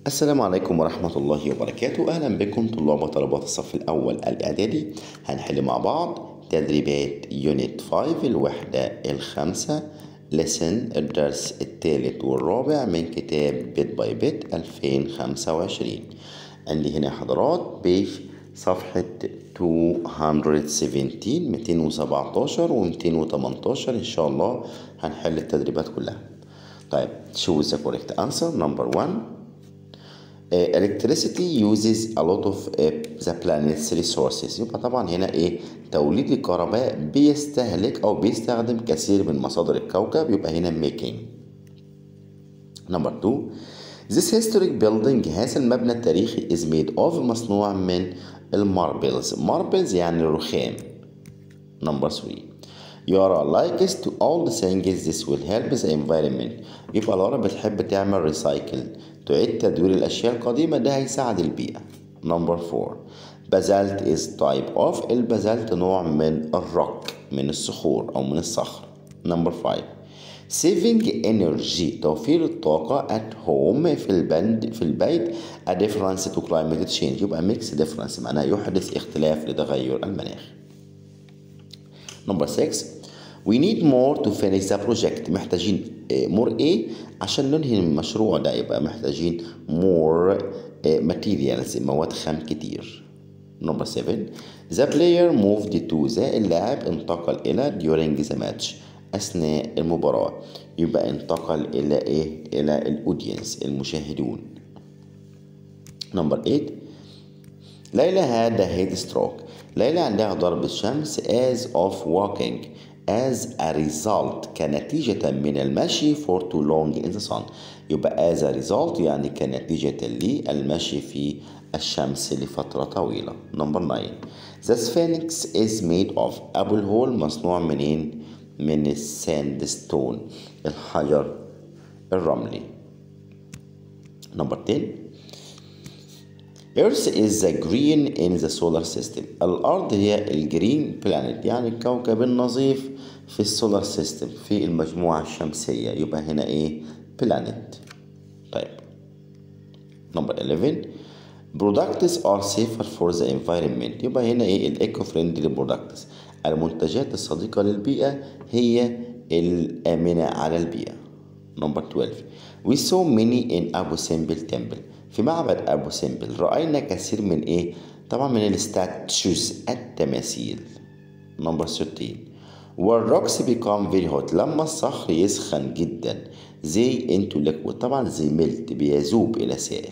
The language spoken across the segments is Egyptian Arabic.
السلام عليكم ورحمة الله وبركاته أهلا بكم طلاب وطلبات الصف الأول الإعدادي هنحل مع بعض تدريبات يونت 5 الوحدة الخامسة لسن الدرس الثالث والرابع من كتاب بيت باي بيت 2025 عندي هنا حضرات بيج صفحة 217 217 و 218 إن شاء الله هنحل التدريبات كلها طيب choose the correct answer number one uh, electricity uses a lot of uh, the planet's resources يبقى طبعا هنا ايه توليد الكهرباء بيستهلك او بيستخدم كثير من مصادر الكوكب يبقى هنا making number two This historic building هذا المبنى التاريخي is made of مصنوع من الماربلز ماربلز يعني الرخام number three يارا likes to all the things this will help the environment يبقى لارا بتحب تعمل ريسايكل تعيد تدوير الأشياء القديمة ده هيساعد البيئة number four بازلت is type of البازلت نوع من الروك من الصخور أو من الصخر number five saving energy توفير الطاقة at home في البند في البيت a difference to climate change يبقى mix difference معناها يحدث اختلاف لتغير المناخ نمبر 6 we need more to finish the project محتاجين more ايه عشان ننهي المشروع ده يبقى محتاجين more materials مواد خام كتير نمبر 7 the player moved to the اللاعب انتقل إلى during the match أثناء المباراة يبقى انتقل إلى إيه إلى الأودينس المشاهدون نمبر 8 ليلى had a head stroke ليلى عندها ضربة شمس as of walking as a result كنتيجة من المشي for too long in the sun يبقى as a result يعني كنتيجة للمشي في الشمس لفترة طويلة number 9 the sphinx is made of أبو الهول مصنوع منين من الساندستون الحجر الرملي number 10 Earth is the green in the solar system الأرض هي الجرين بلانيت يعني الكوكب النظيف في السولار سيستم في المجموعة الشمسية يبقى هنا ايه بلانيت طيب نمبر 11 products are safer for the environment يبقى هنا ايه الايكو فريندلي برودكتس المنتجات الصديقة للبيئة هي الآمنة على البيئة نمبر 12 we saw many in Abu Simbel temple في معبد أبو سمبل رأينا كثير من إيه؟ طبعا من الستاتشوز التماثيل نمبر 13 والروكس become very hot لما الصخر يسخن جدا زي into liquid طبعا زي ملت بيذوب إلى سائل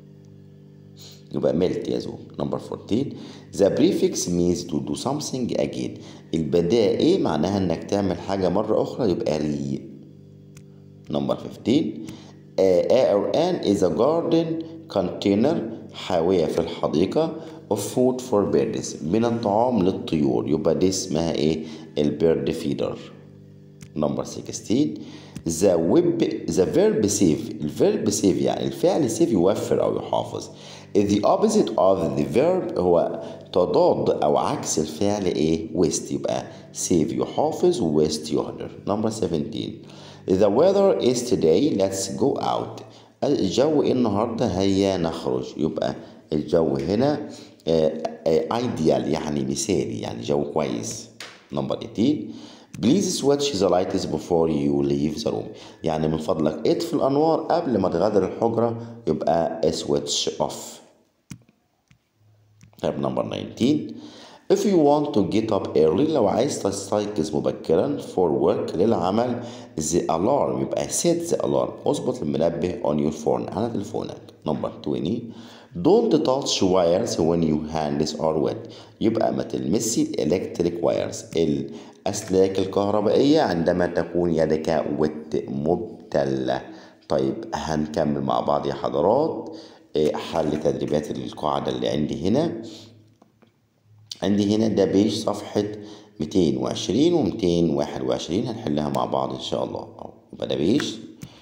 يبقى ملت يذوب نمبر 14 the prefix means to do something again البداء ايه معناها انك تعمل حاجة مرة أخرى يبقى ري نمبر 15 or an is a garden container حاوية في الحديقة of food for birds من الطعام للطيور يبقى دي اسمها ايه البيرد فيدر نمبر 16 the web the verb save الفيرب save يعني الفعل save يوفر أو يحافظ the opposite of the verb هو تضاد أو عكس الفعل ايه waste يبقى save يحافظ و waste يهدر نمبر 17 The weather is today let's go out الجو النهاردة هيا نخرج يبقى الجو هنا ايديال يعني مثالي يعني جو كويس نمبر 18 Please switch the lights before you leave the room يعني من فضلك اطفي الأنوار قبل ما تغادر الحجرة يبقى switch off طيب نمبر 19 If you want to get up early لو عايز تستيقظ مبكرا for work للعمل the alarm يبقى set the alarm اظبط المنبه on your phone على تليفونك number 20 don't touch wires when your hands are wet يبقى ما تلمسي الالكتريك وايرز الاسلاك الكهربائيه عندما تكون يدك وت مبتله طيب هنكمل مع بعض يا حضرات حل تدريبات القاعده اللي عندي هنا عندي هنا ده بيج صفحة 220 و 221 هنحلها مع بعض إن شاء الله أهو يبقى ده بيج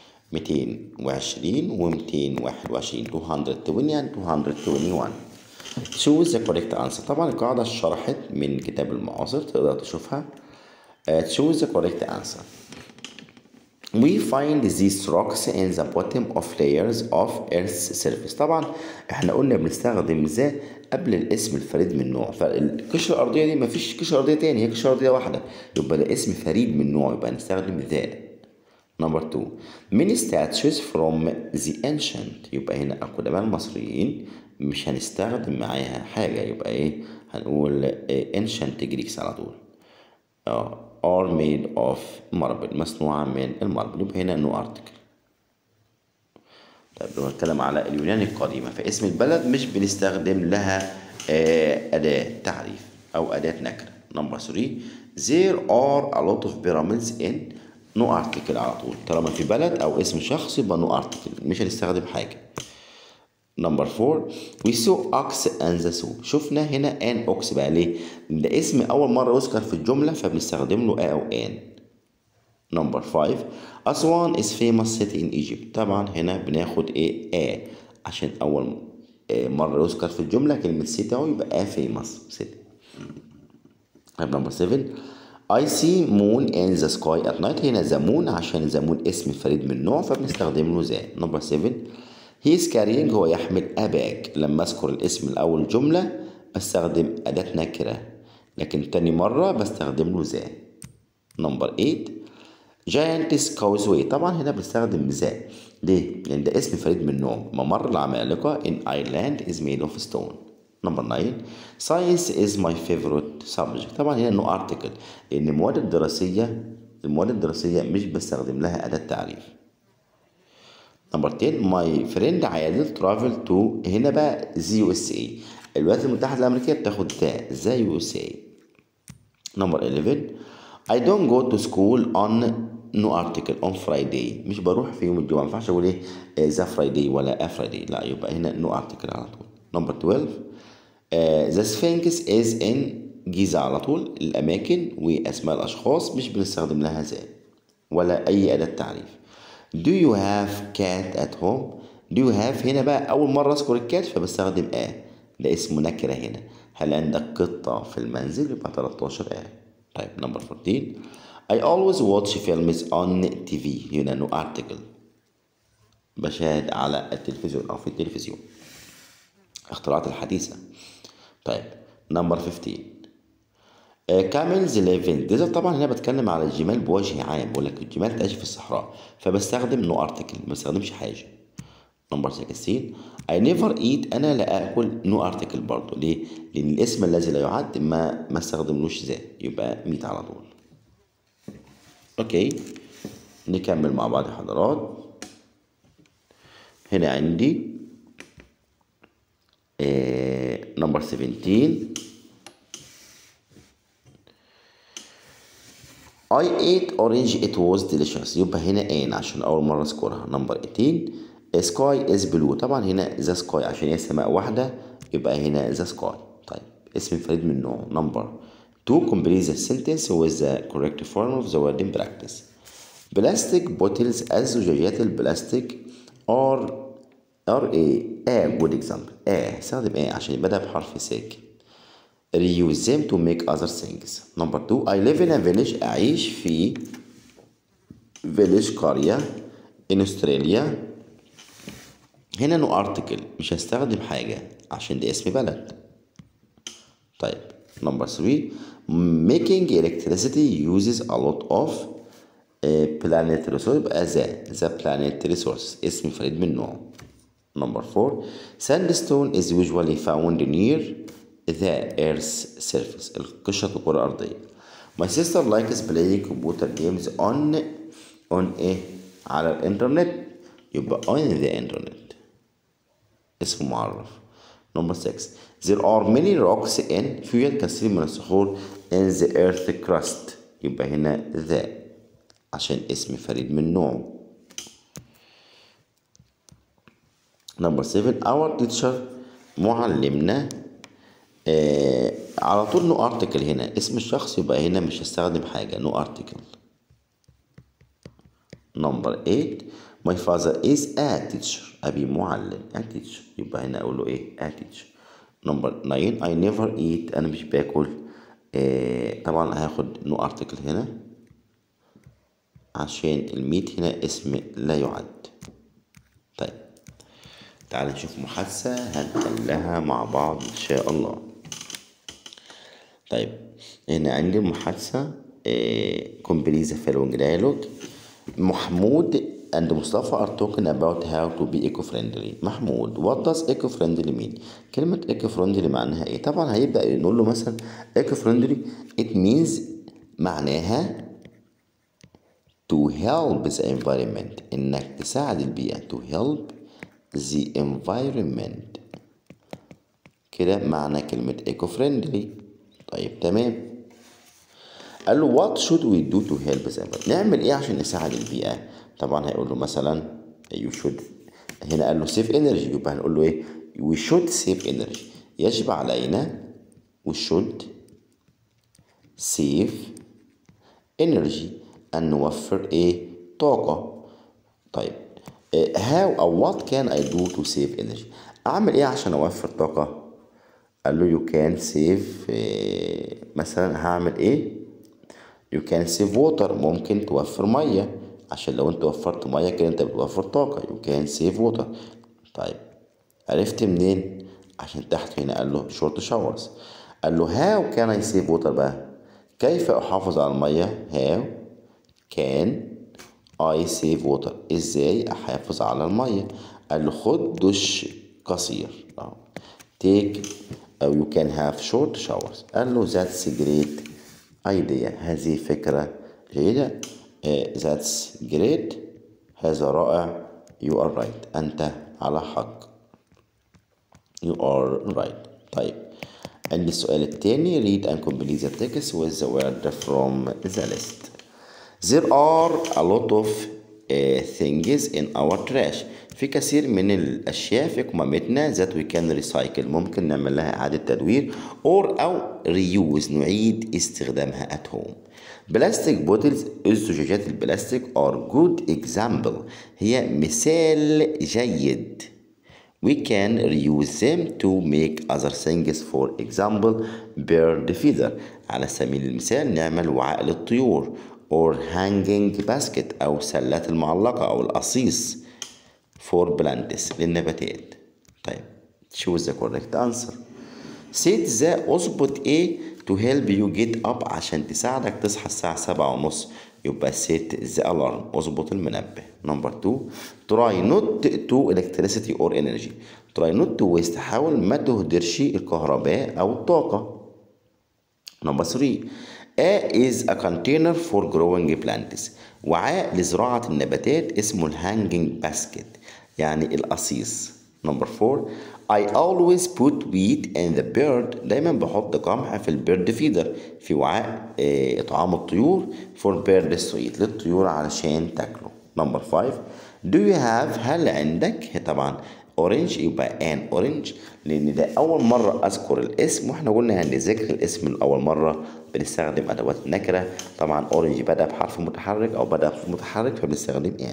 220 و 221 220 and 221 choose the correct answer طبعا القاعدة شرحت من كتاب المعاصر تقدر تشوفها choose the correct answer We find these rocks in the bottom of layers of Earth's surface طبعا احنا قلنا بنستخدم ذا قبل الاسم الفريد من نوعه فالقشرة الأرضية دي مفيش قشرة أرضية تاني هي قشرة أرضية واحدة يبقى ده اسم فريد من نوعه يبقى نستخدم ذا نمبر 2 many statues from the ancient يبقى هنا القدماء المصريين مش هنستخدم معاها حاجة يبقى ايه هنقول إيه ancient Greeks على طول اه are made of marble مصنوعة من الماربل يبقى هنا no article طيب لو هنتكلم على اليونان القديمة فاسم البلد مش بنستخدم لها آه أداة تعريف أو أداة نكرة نمبر 3 there are a lot of pyramids in no article على طول طالما في بلد أو اسم شخص يبقى no article مش هنستخدم حاجة نمبر 4 we saw ox and the zoo شفنا هنا an ox بقى ليه؟ ده اسم أول مرة يذكر في الجملة فبنستخدم له a أو an نمبر 5 أسوان is famous city in Egypt طبعا هنا بناخد ايه a عشان أول مرة يذكر في الجملة كلمة city أهو يبقى a famous city طيب نمبر 7 I see moon in the sky at night هنا the moon عشان the moon اسم فريد من نوع فبنستخدم له ذا نمبر 7 he is carrying هو يحمل a bag لما أذكر الاسم الأول جملة بستخدم أداة نكرة لكن تاني مرة بستخدم له ذا نمبر 8 جاينتس كاوزوي طبعا هنا بنستخدم ذا ليه؟ لأن ده اسم فريد من نوعه ممر العمالقة in Ireland is made of stone نمبر 9 science is my favorite subject طبعا هنا نو article لأن المواد الدراسية المواد الدراسية مش بستخدم لها أداة تعريف نمبر 10 ماي فريند عادل ترافل تو هنا بقى زي يو اس اي الولايات المتحدة الأمريكية بتاخد ذا ذا يو اس اي نمبر 11 I don't go to school on no article on Friday مش بروح في يوم الجمعة ما ينفعش أقول إيه ذا فرايداي ولا أ فرايداي لا يبقى هنا no article على طول نمبر 12 ذا سفنكس از ان جيزة على طول الأماكن وأسماء الأشخاص مش بنستخدم لها ذا ولا أي أداة تعريف Do you have cat at home? Do you have هنا بقى أول مرة أذكر الكات فبستخدم a ده اسمه نكرة هنا هل عندك قطة في المنزل يبقى 13 a طيب نمبر 14 I always watch films on TV هنا no article بشاهد على التلفزيون أو في التلفزيون اختراعات الحديثة طيب نمبر 15 كاملز ليفين ديزرت طبعا هنا بتكلم على الجمال بوجه عام بقول لك الجمال تعيش في الصحراء فبستخدم نو ارتكل ما بستخدمش حاجه نمبر 16 اي نيفر ايت انا لا اكل نو ارتكل برضه ليه لان الاسم الذي لا يعد ما ما استخدملوش ذا يبقى ميت على طول اوكي نكمل مع بعض يا حضرات هنا عندي نمبر 17 I ate orange it was delicious يبقى هنا ان عشان أول مرة أذكرها نمبر 18 sky is blue طبعا هنا the sky عشان هي سماء واحدة يبقى هنا the sky طيب اسم فريد من نوع نمبر 2 complete the sentence with the correct form of the word in practice plastic bottles الزجاجات البلاستيك are are a a good example a استخدم a عشان يبدأ بحرف ساكن reuse them to make other things number two I live in a village أعيش في village قرية in Australia هنا no article مش هستخدم حاجة عشان ده اسم بلد طيب number three making electricity uses a lot of uh, planet resource يبقى ذا the planet resource اسم فريد من نوعه number four sandstone is usually found near the earth's surface القشرة الكرة الأرضية my sister likes playing computer games on on إيه على الإنترنت يبقى on the internet اسم معرف number 6 there are many rocks in في يوجد كثير من الصخور in the earth crust يبقى هنا the عشان اسم فريد من نوعه number 7 our teacher معلمنا آه على طول نو ارتكل هنا اسم الشخص يبقى هنا مش هستخدم حاجة نو ارتكل نمبر 8 my father is a teacher أبي معلم a teacher يبقى هنا أقول له إيه a teacher نمبر 9 I never eat أنا مش باكل آه طبعا هاخد نو ارتكل هنا عشان الميت هنا اسم لا يعد طيب تعال نشوف محادثة هنحلها مع بعض إن شاء الله طيب هنا عندي محادثة كومبليز following dialogue محمود and مصطفى are talking about how to be eco-friendly محمود what does eco-friendly mean كلمة eco-friendly معناها ايه طبعا هيبدأ نقول له مثلا eco-friendly it means معناها to help the environment انك تساعد البيئة to help the environment كده معنى كلمة eco-friendly طيب تمام قال له what should we do to help the environment نعمل ايه عشان نساعد البيئة طبعا هيقول له مثلا you should هنا قال له save energy يبقى هنقول له ايه we should save energy يجب علينا we should save energy أن نوفر ايه طاقة طيب how أو what can I do to save energy أعمل ايه عشان أوفر طاقة قال له you can save مثلا هعمل ايه you can save water ممكن توفر ميه عشان لو انت وفرت ميه كده انت بتوفر طاقة you can save water طيب عرفت منين عشان تحت هنا قال له short showers قال له how can I save water بقى كيف أحافظ على المية how can I save water ازاي أحافظ على المية قال له خد دش قصير اه take أو you can have short showers قال له that's a great idea هذه فكرة جيدة that's great هذا رائع you are right أنت على حق you are right طيب عندي السؤال الثاني read and complete the text with the word from the list there are a lot of uh, things in our trash في كثير من الأشياء في قمامتنا that we can recycle ممكن نعمل لها إعادة تدوير or أو reuse نعيد استخدامها at home بلاستيك بوتلز الزجاجات البلاستيك are good example هي مثال جيد we can reuse them to make other things for example bird feeder على سبيل المثال نعمل وعاء للطيور or hanging basket أو سلات المعلقة أو القصيص for plants للنباتات طيب choose the correct answer set the اظبط ايه to help you get up عشان تساعدك تصحى الساعة سبعة ونص يبقى set the alarm اظبط المنبه number two try not to electricity or energy try not to waste حاول ما تهدرش الكهرباء أو الطاقة number three A is a container for growing plants وعاء لزراعة النباتات اسمه الهانجينج باسكت يعني القصيص number four I always put wheat in the bird دايما بحط قمح في البيرد فيدر في وعاء اه طعام الطيور for bird to eat للطيور علشان تاكله number five do you have هل عندك طبعا اورنج يبقى ان اورنج لان ده اول مره اذكر الاسم واحنا قلنا ان ذكر الاسم لاول مره بنستخدم ادوات النكره طبعا اورنج بدا بحرف متحرك او بدا بحرف متحرك فبنستخدم ان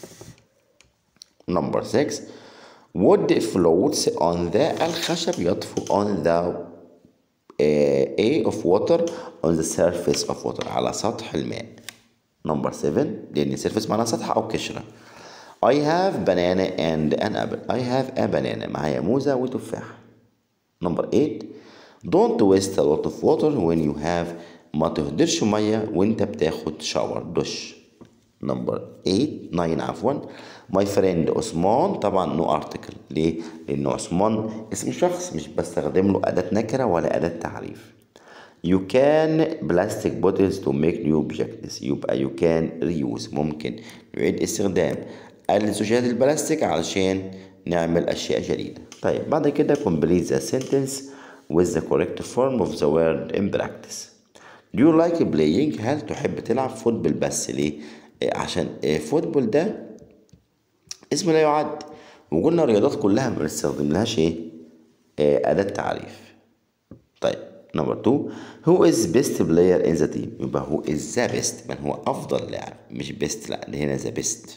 نمبر 6 wood floats on the الخشب يطفو on the uh, a of water on the surface of water على سطح الماء نمبر 7 لان surface معناها سطح او قشره I have banana and an apple. I have a banana. معايا موزة وتفاح. Number 8. Don't waste a lot of water when you have ما تهدرش مية وانت بتاخد شاور دش. Number 8 9 عفوا My friend عثمان طبعا no article ليه؟ لأن عثمان اسم شخص مش بستخدم له أداة نكرة ولا أداة تعريف. You can plastic bottles to make new objects يبقى you can reuse ممكن نعيد استخدام الزجاجات البلاستيك علشان نعمل أشياء جديدة طيب بعد كده complete the sentence with the correct form of the word in practice Do you like playing هل تحب تلعب فوتبول بس ليه عشان فوتبول ده اسم لا يعد وقلنا الرياضات كلها ما بنستخدملهاش ايه أداة تعريف طيب نمبر 2 هو از بيست بلاير ان ذا تيم يبقى هو از ذا بيست من هو افضل لاعب مش بيست لا ده هنا ذا بيست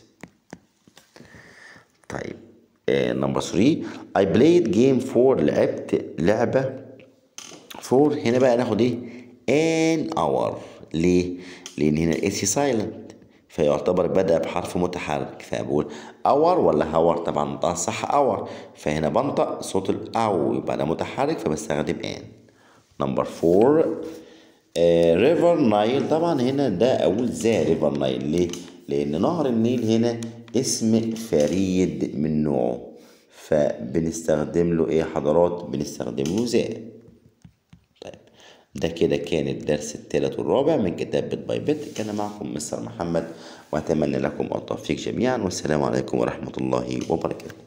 طيب نمبر 3 I played game 4 لعبت لعبة 4 هنا بقى ناخد ايه an hour ليه؟ لأن هنا الاس سايلنت فيعتبر بدأ بحرف متحرك فبقول اور ولا هور طبعا نطقها صح اور فهنا بنطق صوت الاو يبقى ده متحرك فبستخدم ان نمبر فور ريفر نايل طبعا هنا ده اقول ذا ريفر نايل ليه لان نهر النيل هنا اسم فريد من نوعه فبنستخدم له ايه حضرات بنستخدم له ذا طيب ده كده كان الدرس الثالث والرابع من كتاب بيت باي بيت كان معكم مستر محمد واتمنى لكم التوفيق جميعا والسلام عليكم ورحمه الله وبركاته